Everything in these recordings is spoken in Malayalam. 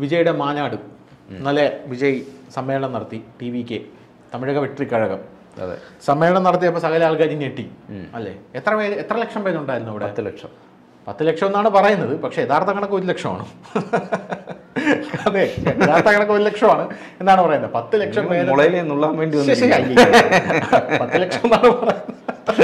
വിജയുടെ മാനാട് ഇന്നലെ വിജയ് സമ്മേളനം നടത്തി T V K Tamizhaga Vettrikazhagam അതെ സമ്മേളനം നടത്തിയപ്പോൾ സകല ആൾക്കാരും ഞെട്ടി അല്ലേ എത്ര പേര് എത്ര ലക്ഷം പേരുണ്ടായിരുന്നു അവിടെ പത്ത് ലക്ഷം പത്ത് ലക്ഷം എന്നാണ് പറയുന്നത് പക്ഷേ യഥാർത്ഥ കണക്ക് ഒരു ലക്ഷമാണ് അതെ യഥാർത്ഥ കണക്ക് ഒരു ലക്ഷമാണ് എന്നാണ് പറയുന്നത് പത്ത് ലക്ഷം പേര് മുളയിൽ നുള്ളാൻ വേണ്ടി ശരി, ശരി, വന്നിരിക്കുകയാണ്. അയ്യേ. പത്ത് ലക്ഷം എന്നാണ് പറയുന്നത്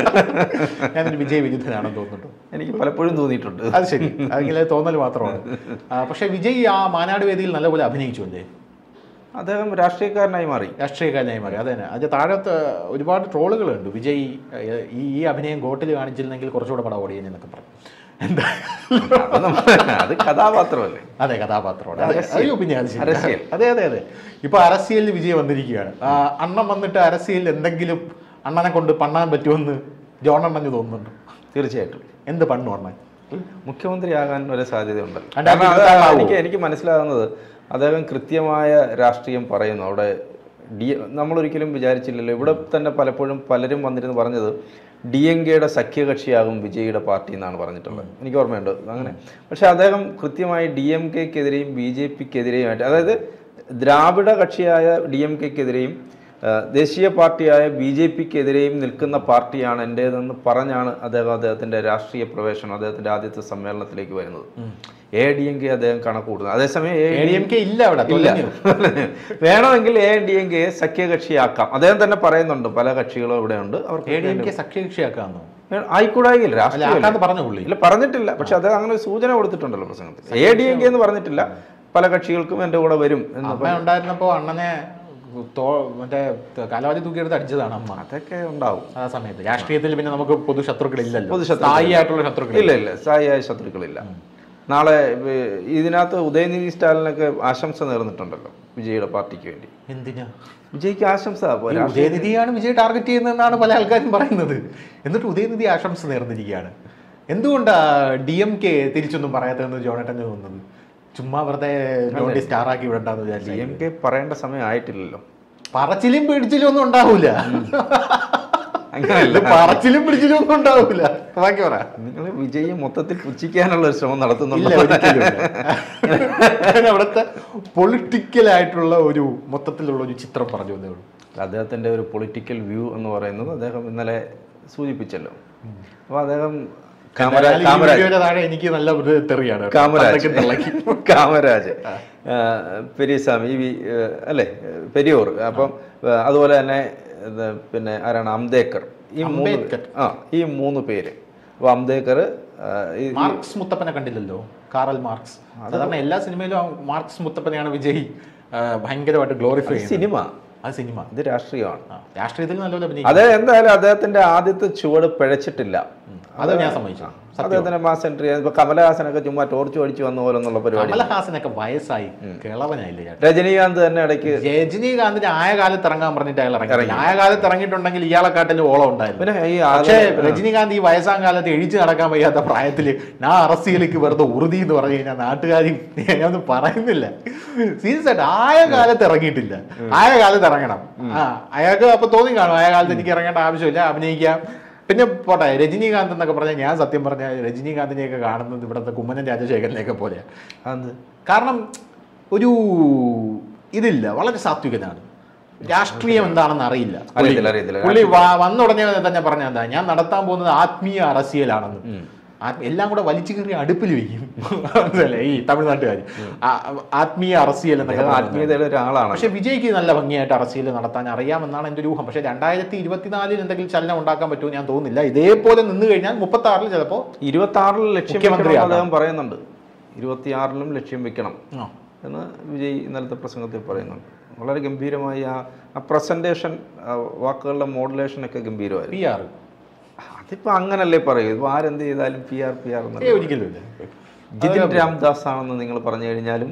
ഞാനൊരു വിജയ് വിരുദ്ധനാണെന്ന് തോന്നുന്നുണ്ട് എനിക്ക് പലപ്പോഴും തോന്നിയിട്ടുണ്ട് അത് ശരി അതെങ്കിൽ അത് തോന്നൽ മാത്രമാണ് ആ, പക്ഷേ വിജയ് ആ മാനാട് വേദിയിൽ നല്ലപോലെ അഭിനയിച്ചു അല്ലേ അദ്ദേഹം രാഷ്ട്രീയക്കാരനായി മാറി രാഷ്ട്രീയക്കാരനായി മാറി അതെ അത് താഴത്ത് ഒരുപാട് ട്രോളുകളുണ്ട് വിജയ് ഏഹ്, ഈ ഈ അഭിനയം ഗോട്ടിൽ കാണിച്ചിരുന്നെങ്കിൽ കുറച്ചുകൂടെ പടം ഓടിയെന്നൊക്കെ പറഞ്ഞു എന്താ അത് നമ്മ- അത് കഥാപാത്രമല്ലേ അതെ കഥാപാത്രമാണ് അതെ, അരസ്യൽ. അയ്യോ പിന്നെ അത് ശരി. അരസ്യൽ. അതെ അതെ അതെ ഇപ്പൊ അരസ്യലിൽ വിജയ് വന്നിരിക്കുകയാണ് ആ, അണ്ണൻ വന്നിട്ട് അരസ്യലിൽ എന്തെങ്കിലും അണ്ണനെ കൊണ്ട് പണ്ണാൻ പറ്റുമെന്ന് ജോൺ അണ്ണന് തോന്നുന്നുണ്ട് തീർച്ചയായിട്ടും എന്ത് പണ്ണു അണ്ണൻ മുഖ്യമന്ത്രിയാകാൻ ഒരു സാധ്യതയുണ്ടല്ലോ രണ്ടായിരത്തി കാരണം അത് ഇരുപത്തിയാറാവോ? എനിക്ക് എനിക്ക് മനസ്സിലാകുന്നത് അദ്ദേഹം കൃത്യമായ രാഷ്ട്രീയം പറയുന്നു അവിടെ ഡി നമ്മളൊരിക്കലും വിചാരിച്ചില്ലല്ലോ ഇവിടെ തന്നെ പലപ്പോഴും പലരും വന്നിരുന്ന് പറഞ്ഞത് ഡി എൻ കെയുടെ സഖ്യകക്ഷിയാകും വിജയിയുടെ പാർട്ടി എന്നാണ് പറഞ്ഞിട്ടുള്ളത് എനിക്ക് ഓർമ്മയുണ്ട് അങ്ങനെ പക്ഷേ അദ്ദേഹം കൃത്യമായി ഡി എം കെക്കെതിരെയും ബി ജെ പിക്കെതിരെയുമായിട്ട് അതായത് ദ്രാവിഡ കക്ഷിയായ ഡി എം കെക്കെതിരെയും ദേശീയ പാർട്ടിയായ ബി ജെ പിക്കെതിരെയും നിൽക്കുന്ന പാർട്ടിയാണ് എൻ്റേതെന്ന് പറഞ്ഞാണ് അദ്ദേഹം അദ്ദേഹത്തിൻ്റെ രാഷ്ട്രീയ പ്രവേശനം അദ്ദേഹത്തിൻ്റെ ആദ്യത്തെ സമ്മേളനത്തിലേക്ക് വരുന്നത് എ ഡി എം കെ അദ്ദേഹം കണക്ക് കൂട്ടുന്നത് അതേസമയം A A D M K ഇല്ല അവിടെ ഇല്ല തൊലഞ്ഞു. വേണമെങ്കിൽ എ ഡി എം കെയെ സഖ്യകക്ഷിയാക്കാം അദ്ദേഹം തന്നെ പറയുന്നുണ്ട് പല കക്ഷികളും ഇവിടെ ഉണ്ട് അവർക്ക് എ ഡി എം കെ സഖ്യകക്ഷിയാക്കാന്നോ ആയിക്കൂടായില്ല അല്ല രാഷ്ട്രീയ ആക്കാന്ന് പറഞ്ഞു പുള്ളി ഇല്ല പറഞ്ഞിട്ടില്ല പക്ഷെ അദ്ദേഹം അങ്ങനെ ഒരു സൂചന കൊടുത്തിട്ടുണ്ടല്ലോ പ്രസംഗത്തിൽ എ ഡി എം കെ എന്ന് പറഞ്ഞിട്ടില്ല പല കക്ഷികൾക്കും എൻ്റെ കൂടെ വരും എന്ന് അമ്മ ഉണ്ടായിരുന്നപ്പോ അണ്ണനെ തോ മറ്റേ കാലാവധി തൂക്കിയെടുത്ത് അടിച്ചതാണ് അമ്മ അതൊക്കെ ഉണ്ടാവും ആ സമയത്ത് രാഷ്ട്രീയത്തിൽ പിന്നെ നമുക്ക് പൊതു ശത്രുക്കളില്ലല്ലോ പൊതുശത്രുക്കൾ. സ്ഥായിയായിട്ടുള്ള ശത്രുക്കൾ ഇല്ല ഇല്ല സ്ഥായിയായ ശത്രുക്കളില്ല നാളെ ഏർ, ഇതിനകത്ത് ഉദയനിധി സ്റ്റാലിനൊക്കെ ആശംസ നേർന്നിട്ടുണ്ടല്ലോ വിജയുടെ പാർട്ടിക്ക് വേണ്ടി എന്തിനാ വിജയ്ക്ക് ആശംസ പോ- ഈ ഉദയനിധിയാണ് വിജയ് ടാർഗറ്റ് ചെയ്യുന്നതെന്നാണ് പല ആൾക്കാരും പറയുന്നത് എന്നിട്ട് ഉദയനിധി ആശംസ നേർന്നിരിക്കുകയാണ് എന്തുകൊണ്ടാ ഡി എം കെ തിരിച്ചൊന്നും പറയാത്തതെന്ന് ജോണേട്ടന് തോന്നുന്നത് ചുമ്മാ വെറുതെ നോട്ടി സ്റ്റാർ ആക്കി വിടണ്ടെന്ന് ഡി വിചാരിച്ചു എം കെ പറയേണ്ട സമയം ആയിട്ടില്ലല്ലോ പറച്ചിലും പിടിച്ചിലും ഒന്നും ഉണ്ടാവൂല അങ്ങനെയല്ല ഇത് പറച്ചിലും പിടിച്ചിലും ഒന്നും ഉണ്ടാവൂല ബാക്കി പറ നിങ്ങൾ വിജയെ മൊത്തത്തിൽ പുച്ഛിക്കാനുള്ള ഒരു ശ്രമം ഇല്ല നടത്തുന്നുണ്ടോ ഒരിക്കലും ഇല്ല. ഞാൻ അവിടുത്തെ പൊളിറ്റിക്കൽ ആയിട്ടുള്ള ഒരു മൊത്തത്തിലുള്ള ഒരു ചിത്രം പറഞ്ഞു എന്നേ ഉള്ളൂ അദ്ദേഹത്തിന്റെ ഒരു പൊളിറ്റിക്കൽ വ്യൂ എന്ന് പറയുന്നത് അദ്ദേഹം ഇന്നലെ സൂചിപ്പിച്ചല്ലോ അപ്പോൾ അദ്ദേഹം കാമരാ എന്തായാലും ഈ കാമരാജ് വീഡിയോയുടെ താഴെ എനിക്ക് നല്ല ഒരു തെറിയാണ് കേട്ടോ. കാമരാജ് തന്തയ്ക്കും തള്ളയ്ക്കും. കാമരാജ് ആ, പെരിയസ്വാമി ഈ വി- ഏ, അല്ലേ പെരിയോർ അപ്പം ഏ, അതുപോലെ തന്നെ ഇത് പിന്നെ ആരാണ് അംബേദ്കർ ഈ മൂന്ന് അംബേദ്കർ. ആ ഈ മൂന്ന് പേര് അപ്പോൾ അംബേദ്കർ ആ, ഈ മാർക്സ് മുത്തപ്പനെ കണ്ടില്ലല്ലോ കാറൽ മാർക്സ് സാധാരണ എല്ലാ സിനിമയിലും ആ മാർക്സ് മുത്തപ്പനെയാണ് വിജയ് ആ, ഭയങ്കരമായിട്ട് ഗ്ലോറിഫൈ ചെയ്യുന്നത് സിനിമ അത് സിനിമ ഇത് രാഷ്ട്രീയമാണ് ആ, രാഷ്ട്രീയത്തിൽ നല്ലപോലെ അഭിനയിക്കും അത് എന്തായാലും അദ്ദേഹത്തിന്റെ ആദ്യത്തെ ചുവട് പിഴച്ചിട്ടില്ല അത് ഞാൻ സമ്മതിച്ചു അദ്ദേഹത്തിന്റെ മാസ് എൻട്രി ഇപ്പൊ കമലഹാസനൊക്കെ ചുമ്മാ ടോർച്ച് അടിച്ചു വന്ന പോലെ എന്നുള്ള പരിപാടി കമലഹാസനൊക്കെ വയസ്സായി കിളവനായില്ലേ ചേട്ടാ രജനീകാന്ത് തന്നെ ഇടയ്ക്ക് രജനീകാന്തിന് ആയ കാലത്ത് ഇറങ്ങാൻ പറഞ്ഞിട്ട് അയാൾ ഇറങ്ങി ആയ കാലത്ത് ഇറങ്ങിയിട്ടുണ്ടെങ്കിൽ ഇയാളെ കാട്ടിൽ ഓളം ഉണ്ടായിരുന്നു പിന്നെ ഈ പക്ഷേ ആദ്യ- രജനീകാന്ത് ഈ വയസ്സാം കാലത്ത് എഴിച്ചു നടക്കാൻ വയ്യാത്ത പ്രായത്തിൽ ഞാൻ അറസ്റ്റിലേക്ക് വെറുതെ ഉറുതി എന്ന് പറഞ്ഞു കഴിഞ്ഞാൽ നാട്ടുകാരി ഞാനൊന്നും പറയുന്നില്ല സീരിയസ് ആയിട്ട് ആയ കാലത്ത് ഇറങ്ങിയിട്ടില്ല ആയ കാലത്ത് ഇറങ്ങണം ആ അയാൾക്ക് അപ്പൊ തോന്നി കാണും ആയ കാലത്ത് എനിക്ക് ഇറങ്ങേണ്ട ആവശ്യമില്ല അഭിനയിക്കാം പിന്നെ പോട്ടെ രജനീകാന്ത് എന്നൊക്കെ പറഞ്ഞാൽ ഞാൻ സത്യം പറഞ്ഞ രജനീകാന്തിനെയൊക്കെ കാണുന്നത് ഇവിടുത്തെ കുമ്മനം രാജശേഖരനെയൊക്കെ പോലെയാണ് അത് കാരണം ഒരു ഇതില്ല വളരെ സാത്വികനാണ് രാഷ്ട്രീയം എന്താണെന്ന് അറിയില്ല അറിയത്തില്ല, അറിയത്തില്ല. പുള്ളി വ- വന്ന ഉടനെ തന്നെ പറഞ്ഞ എന്താ ഞാൻ നടത്താൻ പോകുന്നത് ആത്മീയ അറസിയലാണെന്ന് ആ- എല്ലാം കൂടെ വലിച്ചു കയറി അടുപ്പിൽ വെക്കും മനസ്സിലായില്ലേ? ഈ തമിഴ്നാട്ടുകാർ ആത്മീയ അറസിയൽ എന്നൊക്കെ അദ്ദേഹം പറയുന്നത്. ആത്മീയതയുടെ ഒരാളാണ് പക്ഷെ വിജയ്ക്ക് നല്ല ഭംഗിയായിട്ട് അറസിയൽ നടത്താൻ അറിയാമെന്നാണ് എൻ്റെ ഒരു ഊഹം പക്ഷേ രണ്ടായിരത്തി ഇരുപത്തിനാലിൽ എന്തെങ്കിലും ചലനം ഉണ്ടാക്കാൻ പറ്റുമോ ഞാൻ തോന്നുന്നില്ല ഇതേപോലെ നിന്ന് കഴിഞ്ഞാൽ മുപ്പത്തി ആറിൽ ചിലപ്പോൾ ഇരുപത്തി ആറിൽ ലക്ഷ്യം മുഖ്യമന്ത്രി വെക്കണം എന്ന് ആകാം. അദ്ദേഹം പറയുന്നുണ്ട് ഇരുപത്തിയാറിലും ലക്ഷ്യം വെക്കണം ആ, എന്ന് വിജയ് ഇന്നലത്തെ പ്രസംഗത്തിൽ പറയുന്നുണ്ട് വളരെ ഗംഭീരമായി ആ ആ പ്രസന്റേഷൻ വാക്കുകളുടെ മോഡുലേഷൻ ഒക്കെ ഗംഭീരമായിരുന്നു പി ആർ അതിപ്പോ അങ്ങനല്ലേ പറയൂ ഇപ്പൊ ആരെന്ത് ചെയ്താലും P R P R A ഒരിക്കലും ഇല്ല ജിതിൻ രാംദാസ് ആണെന്ന് നിങ്ങൾ പറഞ്ഞു കഴിഞ്ഞാലും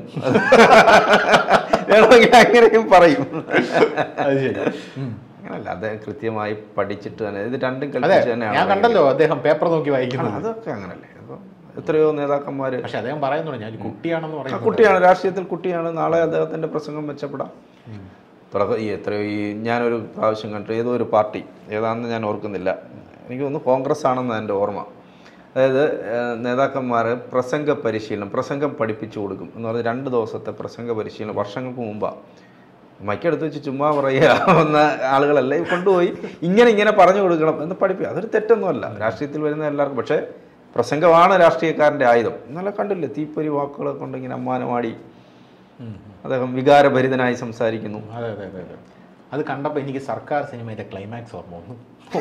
വേണമെങ്കിൽ അങ്ങനെയും പറയും അത് ശരി ഉം. അങ്ങനല്ല അദ്ദേഹം കൃത്യമായി പഠിച്ചിട്ട് തന്നെ ഇത് രണ്ടും അതെ കൽപ്പിച്ച് തന്നെയാണ് ഞാൻ കണ്ടല്ലോ അദ്ദേഹം പേപ്പർ നോക്കി ആ, വായിക്കുന്നത് അതൊക്കെ അങ്ങനല്ലേ അപ്പൊ എത്രയോ നേതാക്കന്മാര് പക്ഷെ അദ്ദേഹം പറയുന്നുണ്ട് ഞാൻ ഒരു കുട്ടിയാണെന്ന് ആ പറയുന്നത് കുട്ടിയാണ് രാഷ്ട്രീയത്തിൽ കുട്ടിയാണ് നാളെ അദ്ദേഹത്തിന്റെ പ്രസംഗം മെച്ചപ്പെടാം തുടക്കം ഈ എത്രയോ ഈ ഞാനൊരു പ്രാവശ്യം കണ്ടു ഏതോ ഒരു പാർട്ടി ഏതാണെന്ന് ഞാൻ ഓർക്കുന്നില്ല എനിക്ക് തോന്നുന്നു കോൺഗ്രസ് ആണെന്ന് എൻ്റെ ഓർമ്മ അതായത് ഏഹ്, നേതാക്കന്മാർ പ്രസംഗ പരിശീലനം പ്രസംഗം പഠിപ്പിച്ചു കൊടുക്കും എന്ന് പറഞ്ഞാൽ രണ്ട് ദിവസത്തെ പ്രസംഗ പരിശീലനം വർഷങ്ങൾക്ക് മുമ്പാണ് മൈക്കെടുത്ത് വെച്ച് ചുമ്മാ പറയാവുന്ന ആളുകളല്ല ഇത് കൊണ്ടുപോയി ഇങ്ങനെ ഇങ്ങനെ പറഞ്ഞു കൊടുക്കണം എന്ന് പഠിപ്പിക്കുക അതൊരു തെറ്റൊന്നുമല്ല രാഷ്ട്രീയത്തിൽ വരുന്ന എല്ലാവർക്കും പക്ഷേ പ്രസംഗമാണ് രാഷ്ട്രീയക്കാരൻ്റെ ആയുധം ഇന്നലെ കണ്ടില്ലേ തീപ്പൊരി വാക്കുകളെ കൊണ്ട് ഇങ്ങനെ അമ്മാനമാടി അദ്ദേഹം വികാരഭരിതനായി സംസാരിക്കുന്നു അതെ അതെ അതെ അതെ അത് കണ്ടപ്പോൾ എനിക്ക് സർക്കാർ സിനിമയിലെ ക്ലൈമാക്സ് ഓർമ്മ വന്നു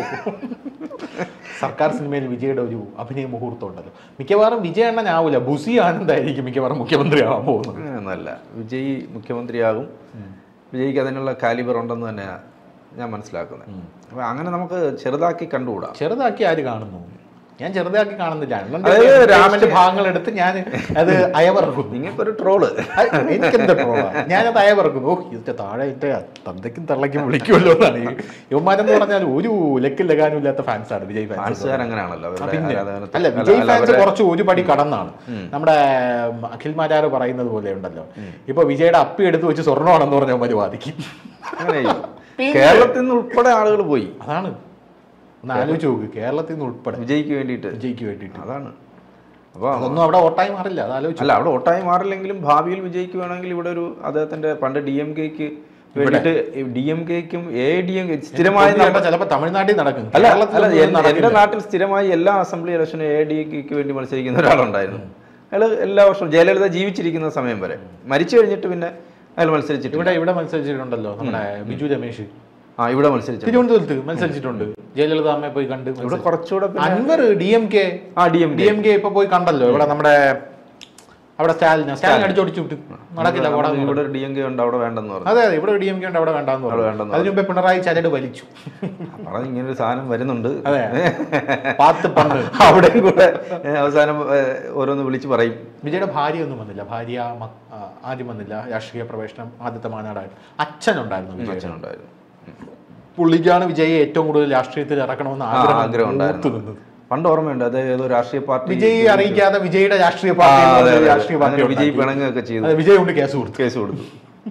സർക്കാർ സിനിമയിൽ വിജയുടെ ഒരു അഭിനയ മുഹൂർത്തം ഉണ്ടല്ലോ മിക്കവാറും വിജയ അണ്ണനാവൂല ബുസി ആനന്ദായിരിക്കും മിക്കവാറും മുഖ്യമന്ത്രിയാവാൻ പോകുന്നത് എന്നല്ല വിജയ് മുഖ്യമന്ത്രിയാകും വിജയ്ക്ക് അതിനുള്ള കാലിബർ ഉണ്ടെന്ന് തന്നെയാണ് ഞാൻ മനസ്സിലാക്കുന്നത് അപ്പോൾ അങ്ങനെ നമുക്ക് ചെറുതാക്കി കണ്ടുകൂടാ ചെറുതാക്കി ആര് കാണുന്നു ഞാൻ ചെറുതാക്കി കാണുന്നില്ല അണ്ണന്റെ അതായത് entertainment രാഷ്ട്രീയ- ഭാഗങ്ങൾ എടുത്ത് ഞാൻ അത് അയവറക്കുന്നു നിങ്ങൾക്കൊരു ട്രോള് എനിക്കെന്താ ട്രോളാ ഞാനത് അയവറക്കുന്നു ഓ ഇതിന്റെ താഴെ എന്റെ തന്തയ്ക്കും തള്ളയ്ക്കും വിളിക്കുമല്ലോ എന്നാണ് ഈ യുവമാരെന്ന് പറഞ്ഞാൽ ഒരു ലക്കും ലഗാനും ഇല്ലാത്ത ഫാൻസാണ് വിജയ് ഫാൻസ് ഫാൻസുകാർ അങ്ങനെയാണല്ലോ ആ, അവരുടെ പിന്നെ ആരാധനത്തെ- അല്ല അല്ല, വിജയ് അല്ല, ഫാൻസ് അവരുടെ- കുറച്ച് ഒരു പടി കടന്നാണ് നമ്മുടെ ഉം, അഖിൽ മാരാർ പറയുന്നത് പോലെ ഉണ്ടല്ലോ ഇപ്പൊ വിജയുടെ അപ്പി എടുത്ത് വെച്ച് സ്വർണ്ണമാണെന്ന് പറഞ്ഞ അവന്മാര് വാദിക്കും അങ്ങനെ ചെയ്യും. കേരളത്തിൽ നിന്ന് ഉൾപ്പെടെ ആളുകൾ പോയി അതാണ് ഒന്ന് ആലോചിച്ച് നോക്ക് കേരളത്തിൽ നിന്ന് ഉൾപ്പെടെ വിജയ്ക്ക് വേണ്ടിയിട്ട് വിജയ്ക്ക് വേണ്ടിയിട്ട് അതാണ് അപ്പോൾ അതൊന്നും അവിടെ ഓട്ടായി മാറില്ല അത് ആലോചിച്ചു അല്ല അവിടെ ഒട്ടായി മാറില്ലെങ്കിലും ഭാവിയിൽ വിജയ്ക്ക് വേണമെങ്കിൽ ഇവിടെ ഒരു അദ്ദേഹത്തിന്റെ പണ്ട് ഡി എം കെക്ക് വേണ്ടിയിട്ട് ഡി എം കെക്കും എ ഡി എം കെ സ്ഥിരമായി നട- ചിലപ്പോ തമിഴ്നാട്ടിൽ നടക്കും അല്ല കേരളത്തിൽ അല്ല ഒന്നും എൻ- നടക്കില്ല. എന്റെ നാട്ടിൽ സ്ഥിരമായി എല്ലാ അസംബ്ലി ഇലക്ഷനും എ ഡി കെക്ക് വേണ്ടി മത്സരിക്കുന്ന ഒരാളുണ്ടായിരുന്നു അയാൾ എല്ലാ വർഷവും ജയലളിത ജീവിച്ചിരിക്കുന്ന സമയം വരെ മരിച്ചു കഴിഞ്ഞിട്ട് പിന്നെ അയാൾ മത്സരിച്ചിട്ട് ഇവിടെ ഇവിടെ മത്സരിച്ചിട്ടുണ്ടല്ലോ നമ്മുടെ ബിജു രമേശ് ആ ഇവിടെ മത്സരിച്ചു തിരുവനന്തപുരത്ത് മത്സരിച്ചിട്ടുണ്ട് ജയലളിത അമ്മയെ പോയി കണ്ട് ഇവിടെ മത്സരിച്ചു. കുറച്ചുകൂടെ പിന്നെ അൻവർ ഡി എം കെ ആ D M D M K ഇപ്പൊ പോയി കണ്ടല്ലോ ഇവിടെ നമ്മുടെ അവിടെ സ്റ്റാലിന് സ്റ്റാലിൻ അടിച്ചോടിച്ചു വിട്ടു നടക്കില്ല പോടാ എന്ന് ഇവിടെ ഒരു ഡി എം കെ ഉണ്ട് അവിടെ വേണ്ടെന്ന് പറഞ്ഞു അതെ അതെ ഇവിടെ ഡി എം കെ ഉണ്ട് അവിടെ വേണ്ടാന്ന് പറഞ്ഞു വേണ്ടെന്ന് അതിനു മുമ്പേ പിണറായി ചരട് വലിച്ചു പറഞ്ഞ് ഇങ്ങനെ ഒരു സാധനം വരുന്നുണ്ട് അതെ പാത്ത് പണ്ട് അവിടെയും കൂടെ ഏ, അവസാനം ഏ, ഓരോന്ന് വിളിച്ച് പറയും വിജയുടെ ഭാര്യ ഒന്നും വന്നില്ല ഭാര്യ മ- ആ, ആദ്യം വന്നില്ല രാഷ്ട്രീയ പ്രവേശനം ആദ്യത്തെ മാനാടായിട്ട് അച്ഛനുണ്ടായിരുന്നു വിജയ് അച്ഛനുണ്ടായിരുന്നു പുള്ളിക്കാണ് വിജയെ ഏറ്റവും കൂടുതൽ രാഷ്ട്രീയത്തിൽ ഇറക്കണമെന്ന് ആ, ആഗ്രഹം ആഗ്രഹം മൂത്ത് ഉണ്ടായിരുന്നു നിന്നത്. പണ്ട് ഓർമ്മയുണ്ട് അത് ഏതോ രാഷ്ട്രീയ പാർട്ടി വിജയ് അറിയിക്കാതെ വിജയുടെ രാഷ്ട്രീയ ആ, പാർട്ടി എന്ന് അതെ, പറഞ്ഞ അതെ, രാഷ്ട്രീയ അതെ. പാർട്ടി അങ്ങനെ വിജയ് ഉണ്ടാക്കി. പിണങ്ങുകയൊക്കെ ചെയ്തു അതെ, വിജയ് കൊണ്ട് കേസ് കൊടുത്തു കേസ് കൊടുത്തു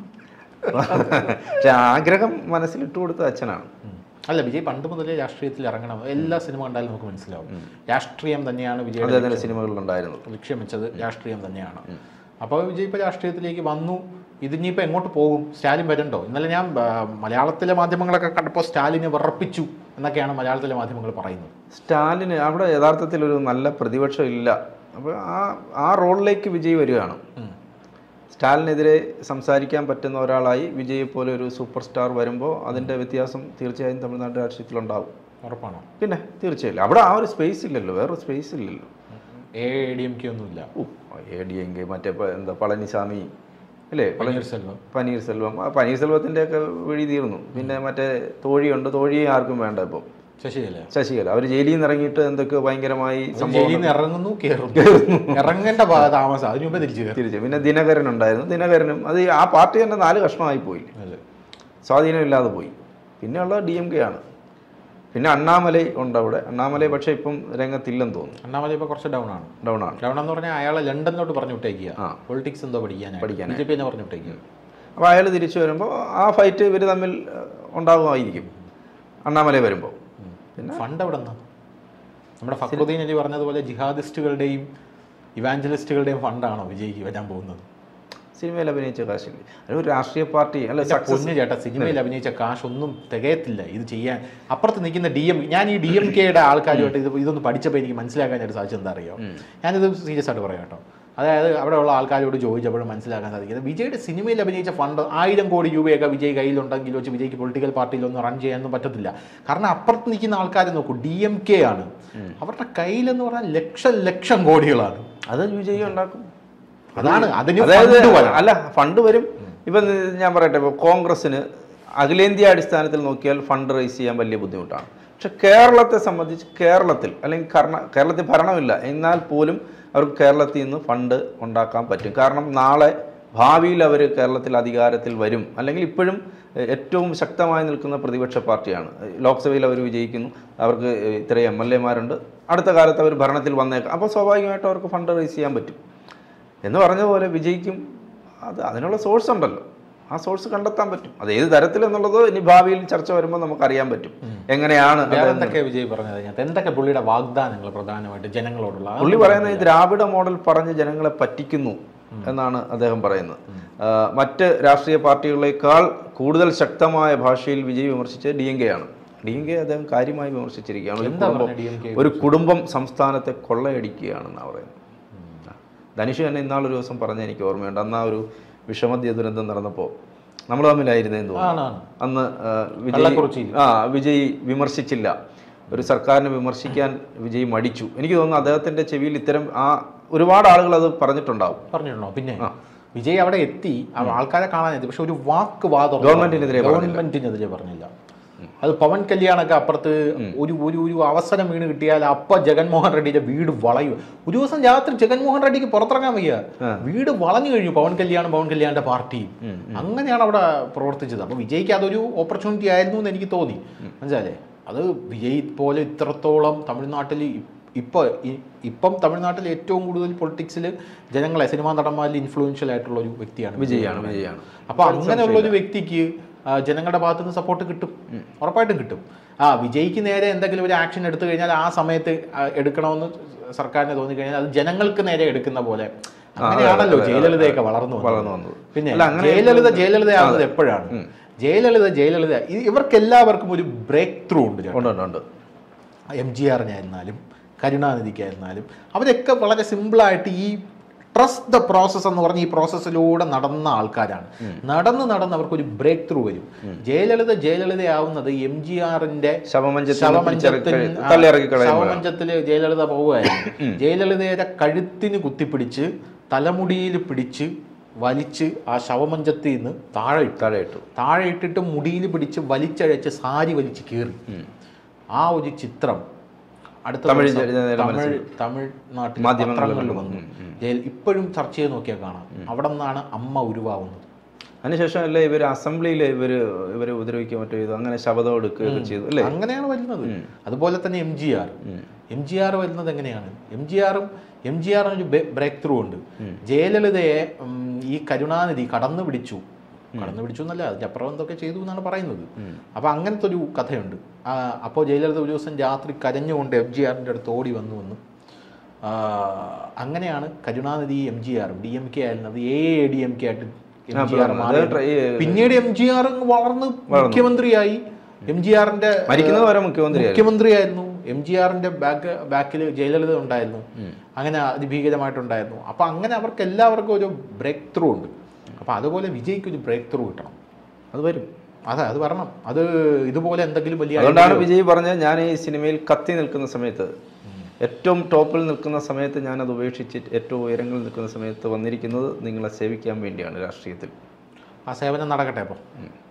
പക്ഷെ ആഗ്രഹം മനസ്സിലിട്ട് കൊടുത്ത അച്ഛനാണ് അല്ല വിജയ് പണ്ട് മുതലേ രാഷ്ട്രീയത്തിൽ ഇറങ്ങണം എല്ലാ സിനിമ കണ്ടാലും നമുക്ക് മനസ്സിലാവും രാഷ്ട്രീയം തന്നെയാണ് വിജയുടെ അദ്ദേഹത്തിന്റെ സിനിമകളിലുണ്ടായിരുന്നു ലക്ഷ്യം വെച്ചത് രാഷ്ട്രീയം തന്നെയാണ് അപ്പോൾ വിജയ് ഇപ്പോൾ രാഷ്ട്രീയത്തിലേക്ക് വന്നു ഇതിനിപ്പോൾ എങ്ങോട്ട് പോകും സ്റ്റാലിൻ വരണ്ടോ ഇന്നലെ ഞാൻ ആ, മലയാളത്തിലെ മാധ്യമങ്ങളൊക്കെ കണ്ടപ്പോൾ സ്റ്റാലിനെ വിറപ്പിച്ചു എന്നൊക്കെയാണ് മലയാളത്തിലെ മാധ്യമങ്ങൾ പറയുന്നത് സ്റ്റാലിന് അവിടെ യഥാർത്ഥത്തിൽ ഒരു നല്ല പ്രതിപക്ഷം ഇല്ല അപ്പോൾ ആ ആ റോളിലേക്ക് വിജയ് വരികയാണ് സ്റ്റാലിനെതിരെ സംസാരിക്കാൻ പറ്റുന്ന ഒരാളായി വിജയെ പോലെ ഒരു സൂപ്പർ സ്റ്റാർ വരുമ്പോൾ അതിൻ്റെ വ്യത്യാസം തീർച്ചയായും തമിഴ്നാട് രാഷ്ട്രീയത്തിലുണ്ടാവും ഉറപ്പാണോ പിന്നെ തീർച്ചയായും അവിടെ ആ ഒരു സ്പേസ് ഇല്ലല്ലോ വേറൊരു സ്പേസ് ഇല്ലല്ലോ എ ഡി എം കെ ഒന്നുമില്ല ഓ എ ഡി എൻ കെ മറ്റേ പ- എന്താ പളനിസ്വാമി അല്ലേ പളനി പനീർസെൽവം പനീർസെൽവം ആ പനീർസെൽവത്തിൻ്റെ ഒക്കെ വഴി തീർന്നു പിന്നെ മറ്റേ തോഴിയുണ്ട് തോഴിയെ ആർക്കും വേണ്ട ഇപ്പോൾ ശശികല ശശികല അവർ ജയിലിൽ നിന്ന് ഇറങ്ങിയിട്ട് എന്തൊക്കെ ഭയങ്കരമായി സംഭവം ജയിലിൽ നിന്ന് ഇറങ്ങുന്നു കയറുന്നു ഇറങ്ങേണ്ട ഭാ- താമസം അതിനു മുമ്പേ തിരിച്ചു കയറും തിരിച്ചു പിന്നെ ദിനകരൻ ഉണ്ടായിരുന്നു ദിനകരനും അത് ഈ ആ പാർട്ടി തന്നെ നാല് കഷ്ണമായി പോയി അതെ. സ്വാധീനമില്ലാതെ പോയി പിന്നെ ഉള്ളത് ഡി എം കെ ആണ് പിന്നെ അണ്ണാമലൈ ഉണ്ട് അവിടെ അണ്ണാമലൈ പക്ഷേ ഇപ്പം രംഗത്തില്ലെന്ന് തോന്നുന്നു അണ്ണാമലൈ ഇപ്പൊ കുറച്ച് ഡൗൺ ആണ് ഡൗൺ ആണ് ഡൗൺ എന്ന് പറഞ്ഞാൽ അയാളെ ലണ്ടനിലോട്ട് പറഞ്ഞു വിട്ടേക്കുക ആ. പൊളിറ്റിക്സ് എന്തോ പഠിക്കാൻ പഠിക്കാനായി. ബി ജെ പി തന്നെ പറഞ്ഞു വിട്ടേക്കുക അപ്പോൾ അയാൾ തിരിച്ചു വരുമ്പോൾ ആ ഫൈറ്റ് ഇവർ തമ്മിൽ ഏഹ്, ഉണ്ടാകുമായിരിക്കും അണ്ണാമലൈ വരുമ്പോൾ പിന്നെ ഫണ്ട് എവിടെ നിന്നാ നമ്മുടെ ഫക്രുദ്ദീൻ അലി പറഞ്ഞതുപോലെ ജിഹാദിസ്റ്റുകളുടെയും ഇവാഞ്ചലിസ്റ്റുകളുടെയും ഫണ്ടാണോ വിജയ്ക്ക് വരാൻ പോകുന്നത് സിനിമയിൽ അഭിനയിച്ച കാശില്ല അത് ഒരു രാഷ്ട്രീയ പാർട്ടി അല്ല എന്റെ സക്സസ് പൊന്നു ചേട്ടാ സിനിമയിൽ അഭിനയിച്ച കാശ് ഒന്നും തികയത്തില്ല ഇത് ചെയ്യാൻ അപ്പുറത്ത് നിൽക്കുന്ന ഡി എം ഞാൻ ഈ ഡി എം കെയുടെ ആൾക്കാരുമായിട്ട് ഇത് ഇതൊന്ന് പഠിച്ചപ്പോൾ എനിക്ക് മനസ്സിലാക്കാനായിട്ട് സാധിച്ചത് എന്താ അറിയോ ഞാനിത് സീരിയസ് ആയിട്ട് പറയാം കേട്ടോ അതായത് അവിടെയുള്ള ആൾക്കാരോട് ചോദിച്ചപ്പോഴും മനസ്സിലാക്കാൻ സാധിക്കുന്നത് വിജയുടെ സിനിമയിൽ അഭിനയിച്ച ഫണ്ട് ആയിരം കോടി രൂപയൊക്കെ വിജയ് കയ്യിലുണ്ടെങ്കിൽ വെച്ച് വിജയ്ക്ക് പൊളിറ്റിക്കൽ പാർട്ടിയിലൊന്നും റൺ ചെയ്യാനൊന്നും പറ്റത്തില്ല കാരണം അപ്പുറത്ത് നിൽക്കുന്ന ആൾക്കാർ നോക്കൂ ഡി എം കെ ആണ് അവരുടെ കയ്യിലെന്ന് പറഞ്ഞാൽ ലക്ഷം ലക്ഷം കോടികളാണ് അത് വിജയ് ഉണ്ടാക്കും അതാണ് അതിന് അതായത് fund വരണം. അല്ല ഫണ്ട് വരും ഇപ്പം ഞാൻ പറയട്ടെ ഇപ്പോൾ കോൺഗ്രസ്സിന് അഖിലേന്ത്യാ അടിസ്ഥാനത്തിൽ നോക്കിയാൽ ഫണ്ട് റൈസ് ചെയ്യാൻ വലിയ ബുദ്ധിമുട്ടാണ് പക്ഷെ കേരളത്തെ സംബന്ധിച്ച് കേരളത്തിൽ അല്ലെങ്കിൽ കർണ കേരളത്തിൽ ഭരണമില്ല എന്നാൽ പോലും അവർക്ക് കേരളത്തിൽ നിന്ന് ഫണ്ട് ഉണ്ടാക്കാൻ പറ്റും കാരണം നാളെ ഭാവിയിൽ അവർ കേരളത്തിൽ അധികാരത്തിൽ വരും അല്ലെങ്കിൽ ഇപ്പോഴും എ- ഏറ്റവും ശക്തമായി നിൽക്കുന്ന പ്രതിപക്ഷ പാർട്ടിയാണ് ലോക്സഭയിൽ അവർ വിജയിക്കുന്നു അവർക്ക് ഇത്രയും എം എൽ എമാരുണ്ട് അടുത്ത കാലത്ത് അവർ ഭരണത്തിൽ വന്നേക്കാം അപ്പോൾ സ്വാഭാവികമായിട്ടും അവർക്ക് ഫണ്ട് റൈസ് ചെയ്യാൻ പറ്റും എന്ന് പറഞ്ഞ പോലെ വിജയിക്കും അത് അതിനുള്ള സോഴ്സ് ഉണ്ടല്ലോ ആ സോഴ്സ് കണ്ടെത്താൻ പറ്റും അത് ഏത് തരത്തിലെന്നുള്ളത് ഇനി ഭാവിയിൽ ചർച്ച വരുമ്പോൾ നമുക്ക് അറിയാൻ പറ്റും എങ്ങനെയാണ് വേറെ അത് എന്തൊക്കെയാ വിജയ് പറഞ്ഞത് അതിനകത്ത് എന്തൊക്കെ പുള്ളിയുടെ വാഗ്ദാനങ്ങൾ പ്രധാനമായിട്ട് ജനങ്ങളോടുള്ള അതൊന്നും പുള്ളി പറയുന്നത് ഈ ദ്രാവിഡ മോഡൽ പറഞ്ഞ് ജനങ്ങളെ പറ്റിക്കുന്നു എന്നാണ് അദ്ദേഹം പറയുന്നത് ആ, മറ്റ് രാഷ്ട്രീയ പാർട്ടികളെക്കാൾ കൂടുതൽ ശക്തമായ ഭാഷയിൽ വിജയ് വിമർശിച്ചത് ഡി എൻ കെ ആണ് ഡി എൻ കെ അദ്ദേഹം കാര്യമായി വിമർശിച്ചിരിക്കുകയാണ് ഒരു എന്താ കുടുംബം പറഞ്ഞ DMK? ഒരു കുടുംബം സംസ്ഥാനത്തെ കൊള്ളയടിക്കുകയാണെന്നാണ് പറയുന്നത് ധനുഷ് തന്നെ ഇന്നാളൊരു ദിവസം പറഞ്ഞ എനിക്ക് ഓർമ്മയുണ്ട് അന്ന് ആ ഒരു വിഷമദ്യ ദുരന്തം നടന്നപ്പോൾ നമ്മൾ തമ്മിലായിരുന്നേന്ന് തോന്നുന്നു ആണാണ് അന്ന് ആ, വിജയ് കള്ളക്കുറിച്ചിയിൽ. ആ വിജയ് വിമർശിച്ചില്ല ഒരു സർക്കാരിനെ വിമർശിക്കാൻ വിജയ് മടിച്ചു എനിക്ക് തോന്നുന്നു അദ്ദേഹത്തിന്റെ ചെവിയിൽ ഇത്തരം ആ ഒരുപാട് ആളുകൾ അത് പറഞ്ഞിട്ടുണ്ടാവും പറഞ്ഞിട്ടുണ്ടോ പിന്നെ വിജയ് അവിടെ എത്തി ആ ആൾക്കാരെ കാണാനെത്തി പക്ഷെ ഒരു വാക്ക് വാദം ഗവൺമെന്റിനെതിരെ ഗവൺമെന്റിനെതിരെ പറഞ്ഞില്ല അത് പവൻ കല്യാണൊക്കെ അപ്പുറത്ത് ഒരു ഒരു ഒരു അവസരം വീണ് കിട്ടിയാൽ അപ്പ ജഗൻമോഹൻ റെഡ്ഡിയുടെ വീട് വളയും ഒരു ദിവസം രാത്രി ജഗൻമോഹൻ റെഡ്ഡിക്ക് പുറത്തിറങ്ങാൻ വയ്യ വീട് വളഞ്ഞു കഴിഞ്ഞു പവൻ കല്യാണം പവൻ കല്യാണിന്റെ പാർട്ടി അങ്ങനെയാണ് അവിടെ പ്രവർത്തിച്ചത് അപ്പൊ വിജയ്ക്ക് അതൊരു ഓപ്പർച്യൂണിറ്റി ആയിരുന്നു എന്ന് എനിക്ക് തോന്നി മനസ്സിലാലേ അത് വിജയ് പോലെ ഇത്രത്തോളം തമിഴ്നാട്ടിൽ ഇപ്പൊ ഇ- ഇപ്പം തമിഴ്നാട്ടിൽ ഏറ്റവും കൂടുതൽ പൊളിറ്റിക്സിൽ ജനങ്ങളെ സിനിമാ നടന്മാരിൽ ഇൻഫ്ലുവൻഷ്യൽ ആയിട്ടുള്ള ഒരു വ്യക്തിയാണ് വിജയാണ് വിജയാണ് അപ്പൊ അങ്ങനെയുള്ള ഒരു വ്യക്തിക്ക് ആ, ജനങ്ങളുടെ ഭാഗത്ത് നിന്ന് സപ്പോർട്ട് കിട്ടും ഉറപ്പായിട്ടും കിട്ടും ആ വിജയ്ക്ക് നേരെ എന്തെങ്കിലും ഒരു ആക്ഷൻ എടുത്തു കഴിഞ്ഞാൽ ആ സമയത്ത് ആ, എടുക്കണമെന്ന് സർക്കാരിന് തോന്നി കഴിഞ്ഞാൽ അത് ജനങ്ങൾക്ക് നേരെ എടുക്കുന്ന പോലെ അങ്ങനെയാണല്ലോ ജയലളിതയൊക്കെ വളർന്നു വന്നത്. വളർന്നു വന്നത്. പിന്നെ അല്ല, അങ്ങനെ ജയലളിത ജയലളിതയാവുന്നത് എപ്പോഴാണ് ജയലളിത ജയലളിത ഇ- ഇവർക്ക് എല്ലാവർക്കും ഒരു ബ്രേക്ക് ത്രൂ ഉണ്ട് ചേട്ടാ. ഉണ്ട് ഉണ്ട് ഉണ്ട് എം ജി ആറിനായിരുന്നാലും കരുണാനിധിക്കായിരുന്നാലും അവരൊക്കെ വളരെ സിമ്പിളായിട്ട് ഈ ട്രസ്റ്റ് ദ പ്രോസസ് എന്ന് പറഞ്ഞ ഈ പ്രോസസ്സിലൂടെ നടന്ന ആൾക്കാരാണ് നടന്ന് നടന്ന് അവർക്കൊരു ബ്രേക്ക് ത്രൂ വരും ജയലളിത ജയലളിതയാവുന്നത് എം ജി ആറിന്റെ ശവമഞ്ചത്തിൽ ശവമഞ്ചത്തിൽ പിടിച്ചിറക്കി- തള്ളിയിറക്കി കളയുമ്പോഴാണ്. ശവമഞ്ചത്തില് ജയലളിത പോവുകയായിരുന്നു ജയലളിതയുടെ കഴുത്തിന് കുത്തിപ്പിടിച്ച് തലമുടിയിൽ പിടിച്ച് വലിച്ച് ആ ശവമഞ്ചത്തിൽ നിന്ന് താഴെ ഇട്ടു താഴെ ഇട്ടു താഴെ ഇട്ടിട്ട് മുടിയിൽ പിടിച്ച് വലിച്ചഴച്ച് സാരി വലിച്ച് കീറി ആ ഒരു ചിത്രം അടുത്ത തമിഴ് ദിവസം ജനതയുടെ തമിഴ് തമിഴ്നാട്ടിൽ മാധ്യമങ്ങളിൽ പത്രങ്ങളിൽ വന്നു ജയിൽ ഇപ്പോഴും ചർച്ച ചെയ്ത് നോക്കിയാൽ കാണാം അവിടെ നിന്നാണ് അമ്മ ഉരുവാകുന്നത് അതിനുശേഷം അല്ലേ ഇവർ അസംബ്ലിയിൽ ഇവര് ഇവരെ ഉപദ്രവിക്കുക മറ്റോ ചെയ്തു അങ്ങനെ ശബ്ദം എടുക്കുകയൊക്കെ ചെയ്തു അല്ലേ അങ്ങനെയാണ് വരുന്നത് അതുപോലെ തന്നെ M G R M G R വരുന്നത് എങ്ങനെയാണ് എം ജി ആറും എം ജി ആറിന് ഒരു ബ്രേക്ക് ത്രൂ ഉണ്ട് ജയലളിതയെ ഉം, ഈ കരുണാനിധി കടന്നു പിടിച്ചു കടന്നു പിടിച്ചു എന്നല്ല അതിന്റെ അപ്പുറം എന്തൊക്കെ ചെയ്തു എന്നാണ് പറയുന്നത് അപ്പൊ അങ്ങനത്തെ ഒരു കഥയുണ്ട് ആ, അപ്പോൾ ജയലളിത ഒരു ദിവസം രാത്രി കരഞ്ഞുകൊണ്ട് എം ജി ആറിന്റെ അടുത്ത് ഓടി വന്നു വന്നു ആ, അങ്ങനെയാണ് കരുണാനിധി എം ജി ആറും ഡി എം കെ ആയിരുന്നത് A A D M K ആയിട്ട് എം ജി ആർ അത് മാറി ട്രൈ- പിന്നീട് എം ജി ആർ വളർന്ന് മുഖ്യമന്ത്രിയായി എം ജി ആറിന്റെ മരിക്കുന്നത് വരെ മുഖ്യമന്ത്രി മുഖ്യമന്ത്രിയായിരുന്നു എം ജി ആറിന്റെ ബാക്ക് ബാക്കിൽ ജയലളിത ഉണ്ടായിരുന്നു അങ്ങനെ അതിഭീകരമായിട്ടുണ്ടായിരുന്നു അപ്പൊ അങ്ങനെ അവർക്ക് എല്ലാവർക്കും ഒരു ബ്രേക്ക് ത്രൂ ഉണ്ട് അപ്പൊ അതുപോലെ വിജയ്ക്ക് ഒരു ബ്രേക്ക് ത്രൂ കിട്ടണം അത് വരും അതെ അത് വരണം അത് ഇതുപോലെ എന്തെങ്കിലും വലിയ അതുകൊണ്ടാണ് വിജയ് പറഞ്ഞത് ഞാൻ ഈ സിനിമയിൽ കത്തി നിൽക്കുന്ന സമയത്ത് ഏറ്റവും ടോപ്പിൽ നിൽക്കുന്ന സമയത്ത് ഞാൻ അത് ഉപേക്ഷിച്ച് ഏറ്റവും ഉയരങ്ങളിൽ നിൽക്കുന്ന സമയത്ത് വന്നിരിക്കുന്നത് നിങ്ങളെ സേവിക്കാൻ വേണ്ടിയാണ് രാഷ്ട്രീയത്തിൽ ആ സേവനം നടക്കട്ടെ അപ്പം